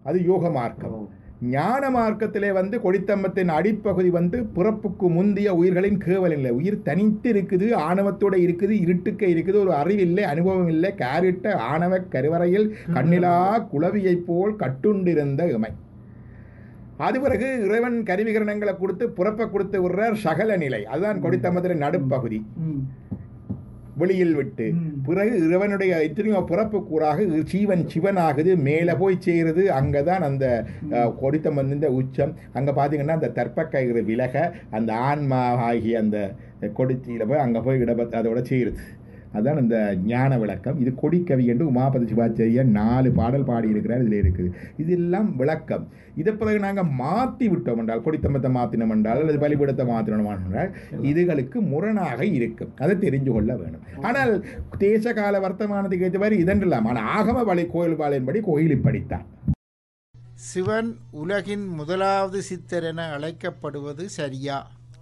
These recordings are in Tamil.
அது யோக மார்க்கம் ஞான மார்க்கத்திலே வந்து கொடித்தம்பத்தின் அடிப்பகுதி வந்து பிறப்புக்கு முந்திய உயிர்களின் கேவல் இல்லை உயிர் தனித்து இருக்குது ஆணவத்தோட இருக்குது இருட்டுக்க இருக்குது ஒரு அறிவில்லை அனுபவம் இல்லை கேரிட்ட ஆணவ கருவறையில் கண்ணிலா குளவியைப் போல் கட்டுண்டிருந்த இமை அது பிறகு இறைவன் கருவிகரணங்களை கொடுத்து புறப்ப கொடுத்து விடுறார் சகல நிலை அதுதான் கொடித்தம்பத்தின் நடுப்பகுதி ம். வெளியில் விட்டு ம். பிறகு இறைவனுடைய எத்தனையோ பிறப்பு கூறாக ஜீவன் சிவனாகுது மேலே போய் சேருது அங்கே தான் அந்த அஹ், கொடித்தம்பந்த உச்சம் அங்கே பார்த்தீங்கன்னா அந்த தற்பக்கயிறு விலக அந்த ஆன்மா ஆகிய அந்த கொடிச்சியில் போய் அங்கே போய் இடபத் அதோட சேருது அதான் இந்த ஞான விளக்கம் இது கொடிக்கவி என்று உமாபதி சிவாச்சாரியர் நாலு பாடல் பாடியிருக்கிறார் இதில் இருக்குது இதெல்லாம் விளக்கம் இதை பிறகு நாங்கள் மாற்றி விட்டோம் என்றால் கொடித்தம்பத்தை மாற்றினோம் என்றால் அல்லது பலிபீடத்தை மாற்றினோம் என்றால் இதுகளுக்கு முரணாக இருக்கும் அதை தெரிஞ்சு கொள்ள வேணும் ஆனால் தேச கால வர்த்தமானத்துக்கு ஏற்றவாறு இதென்றலாம் ஆனால் ஆகம வழி கோயில் பாளையின்படி கோயில் இப்படித்தான் சிவன் உலகின் முதலாவது சித்தர் என அழைக்கப்படுவது சரியா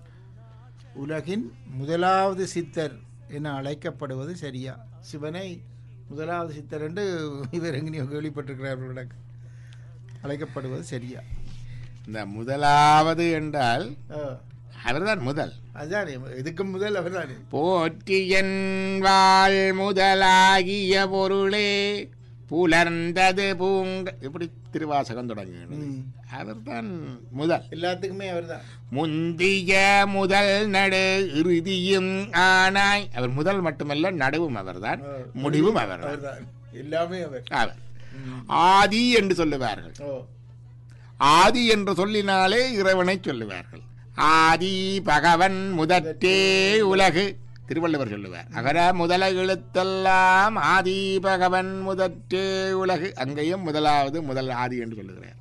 உலகின் முதலாவது சித்தர் என அழைக்கப்படுவது சரியா சிவனை முதலாவது சித்தர் என்று இவர் எங்கேயோ கேள்விப்பட்டிருக்கிறார்கள் அழைக்கப்படுவது சரியா இந்த முதலாவது என்றால் ஆ, அவர்தான் முதல் அதுதான் இதுக்கு முதல் அவர்தான் போற்றியன் வாழ் முதலாகிய பொருளே புலர்ந்தது பூங்க இப்படி திருவாசகம் தொடங்குகிறது ம். அவர்தான் முதல் எல்லாத்துக்குமே அவர்தான் முந்திய முதல் நடு இறுதியும் ஆனாய் அவர் முதல் மட்டுமல்ல நடுவும் அவர்தான் ஆ. முடிவும் அவர்தான் அவர்தான் எல்லாமே அவர் அவர் ஆதி என்று சொல்லுவார்கள் ஓ ஆதி என்று சொல்லினாலே இறைவனை சொல்லுவார்கள் ஆதி பகவன் முதற்றே உலகு திருவள்ளுவர் சொல்லுவார் அகர முதல எழுத்தெல்லாம் ஆதி பகவன் முதற்றே உலகு அங்கேயும் முதலாவது முதல் ஆதி என்று சொல்லுகிறார்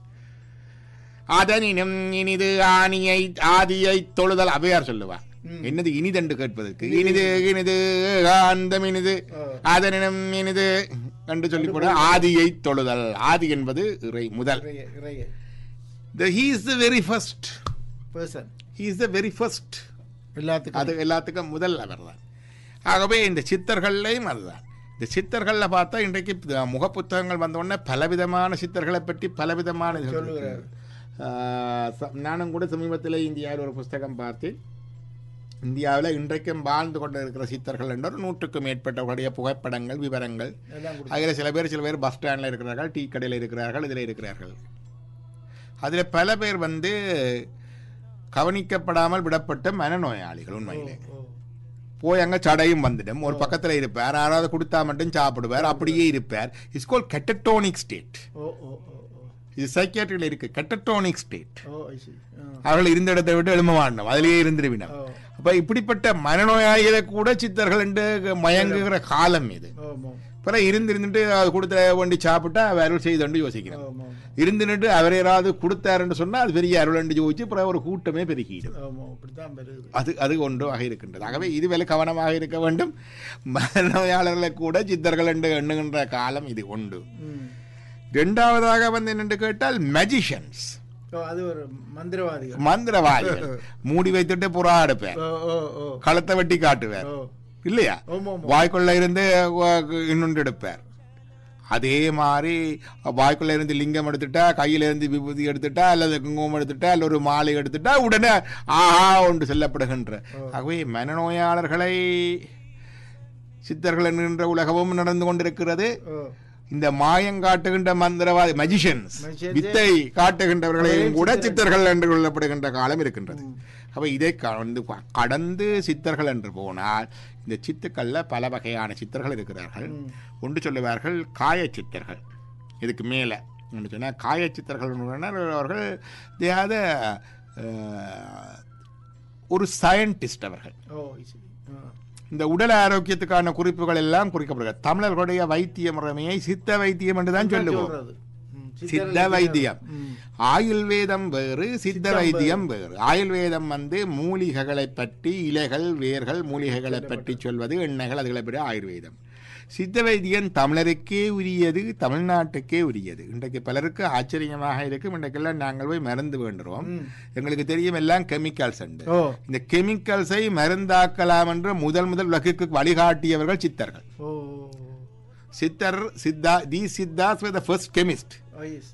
அதனினும் இனிது ஆணியை ஆதியை தொழுதல் அவையார் சொல்லுவார் என்னது இனிதென்று கேட்பதற்கு இனிது இனிது காந்தம் இனிது அதனினும் இனிது என்று சொல்லி கூட ஆதியை தொழுதல் ஆதி என்பது இறை முதல் இறைய இறைய The, he is the very first. Person He is the very first. எல்லாத்துக்கும் அது எல்லாத்துக்கும் முதல் அவர்தான் ஆகவே இந்த சித்தர்கள்லையும் அதுதான் இந்த சித்தர்களில் பார்த்தா இன்றைக்கு ப- முகப்புத்தகங்கள் வந்த உடனே பலவிதமான சித்தர்களை பற்றி பலவிதமான இதுகள் இருக்கு. சொல்லுகிறார். ஆஹ் ச- நானும் கூட சமீபத்தில் இந்தியாவில் ஒரு புஸ்தகம் பார்த்தேன் இந்தியாவில் இன்றைக்கும் வாழ்ந்து கொண்டு இருக்கிற சித்தர்கள் என்ற ஒரு நூற்றுக்கும் மேற்பட்டவர்களுடைய புகைப்படங்கள் விவரங்கள் எல்லாம் கொடுத்து அதில் சில பேர் சில பேர் பஸ் ஸ்டாண்டில் இருக்கிறார்கள் டீ கடையில் இருக்கிறார்கள் இதில் இருக்கிறார்கள் அதில் பல பேர் வந்து கவனிக்கப்படாமல் விடப்பட்ட மனநோயாளிகள் உண்மையிலே ஓ போய் அங்கே சடையும் வந்துடும் ஒரு பக்கத்தில் இருப்பார் யாராவது கொடுத்தா மட்டும் சாப்பிடுவார் அப்படியே இருப்பார் இட்ஸ் கால் கெட்டட்டோனிக் ஸ்டேட் ஓ ஓ ஓ ஓ இது சைக்கியாட்ரியில் இருக்கு கெட்டட்டோனிக் ஸ்டேட் ஓ ஐ see. ஆ. அவர்கள் இருந்த இடத்தை விட்டு எழும்ப மாட்டோம் அதிலேயே இருந்துருவினம் ஓ அப்ப இப்படிப்பட்ட மனநோயாளிகளை கூட சித்தர்கள் என்று மயங்குகிற காலம் இது ஆமாம் பிறகு இருந்து இருந்துட்டு அது கொடுத்த வண்டி சாப்பிட்டா அவ அருள் செய்து யோசிக்கிறேன் ஆமாம் இருந்துட்டு அவர் யாராவது கொடுத்தாருன்னு சொன்னா அது பெரிய அருள் யோசிச்சு பிறகு ஒரு கூட்டமே பெருகிடும் ஆமாம் அப்படித்தான் வருது அது அது ஒன்றாக இருக்கின்றது ஆகவே இதுவேளை கவனமாக இருக்க வேண்டும் மனநோயாளர்களை கூட சித்தர்கள் என்று எண்ணுகின்ற காலம் இது உண்டு ம் இரண்டாவதாக வந்து என்னென்று கேட்டால் மெஜிஷியன்ஸ் ஓ அது ஒரு மந்திரவாதிகள் மந்திரவாதிகள் மூடி வைத்துட்டு புறா எடுப்பார் ஓ ஓ ஓ களத்தை வெட்டி காட்டுவார் ஓ இல்லையா ஆமாம் ஆமாம் வாய்க்குள்ள இருந்து வ- இன்னொன்று எடுப்பார் அதே மாதிரி வாய்க்குள்ள இருந்து லிங்கம் எடுத்துட்டா கையில இருந்து விபூதி எடுத்துட்டா அல்லது குங்குமம் எடுத்துட்டா அல்ல ஒரு மாலை எடுத்துட்டா உடனே ஆஹா ஒன்று செல்லப்படுகின்ற ஆகவே மனநோயாளர்களை சித்தர்கள் என்கின்ற உலகமும் நடந்து கொண்டிருக்கிறது ஓ இந்த மாயம் காட்டுகின்ற மந்திரவாதி மஜிஷியன்ஸ் Magicians. வித்தை காட்டுகின்றவர்களையும் கூட சித்தர்கள் என்று கொள்ளப்படுகின்ற காலம் இருக்கின்றது அப்ப இதை கடந்து கடந்து சித்தர்கள் என்று போனால் இந்த சித்துக்கள்ல பல வகையான சித்தர்கள் இருக்கிறார்கள் ஒன்று சொல்லுவார்கள் காய சித்தர்கள் இதுக்கு மேலே என்று சொன்னால் காய சித்தர்கள் அவர்கள் they are the, அஹ், ஒரு சயின்டிஸ்ட் அவர்கள் ஓ I see. ஆ இந்த உடல் ஆரோக்கியத்துக்கான குறிப்புகள் எல்லாம் குறிக்கப்படுகிறது தமிழர்களுடைய வைத்திய முறைமையை சித்த வைத்தியம் என்று தான் சொல்லுவோம் சொல்றது ம், சித்த சித்தர்கள் வைத்தியம் ம். ஆயுர்வேதம் வேறு சித்த வைத்தியம் வேறு ஆயுர்வேதம் வந்து மூலிகைகளை பற்றி இலைகள் வேர்கள் மூலிகைகளை பற்றி சொல்வது எண்ணெய்கள் அதுகளை பற்றி ஆயுர்வேதம் சித்த வைத்தியம் தமிழருக்கே உரியது தமிழ்நாட்டுக்கே உரியது இன்றைக்கு பலருக்கு ஆச்சரியமாக இருக்கும் இன்றைக்கெல்லாம் நாங்கள் போய் மருந்து வேண்டுறோம் எங்களுக்கு தெரியும் எல்லாம் கெமிக்கல்ஸ் உண்டு ஓ இந்த கெமிக்கல்ஸை மருந்தாக்கலாம் என்று முதல் முதல் உலகுக்கு வழிகாட்டியவர்கள் சித்தர்கள் ஓ சித்தர் Siddha the Siddhas were the first chemist ஓ எஸ்